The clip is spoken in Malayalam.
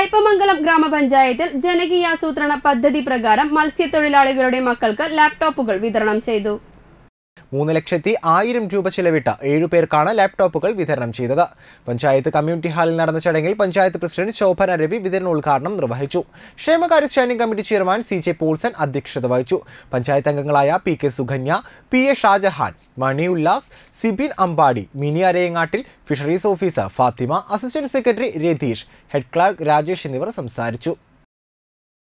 കയ്പമംഗലം ഗ്രാമപഞ്ചായത്തിൽ ജനകീയാസൂത്രണ പദ്ധതി പ്രകാരം മത്സ്യത്തൊഴിലാളികളുടെ മക്കൾക്ക് ലാപ്ടോപ്പുകൾ വിതരണം ചെയ്തു മൂന്ന് ലക്ഷത്തി ആയിരം രൂപ ചെലവിട്ട് ഏഴു പേർക്കാണ് ലാപ്ടോപ്പുകൾ വിതരണം ചെയ്തത് പഞ്ചായത്ത് കമ്മ്യൂണിറ്റി ഹാളിൽ നടന്ന ചടങ്ങിൽ പഞ്ചായത്ത് പ്രസിഡന്റ് ശോഭന രവി വിതരണോദ്ഘാടനം നിർവഹിച്ചു ക്ഷേമകാര്യ standing committee chairman C J Paulson അധ്യക്ഷത വഹിച്ചു പഞ്ചായത്ത് അംഗങ്ങളായ P K Sukanya P A Shajahan Mani Ullas Sibin Ambadi Mini Arayangattil fisheries officer Fathima assistant secretary Ratheesh head clerk Rajesh എന്നിവർ സംസാരിച്ചു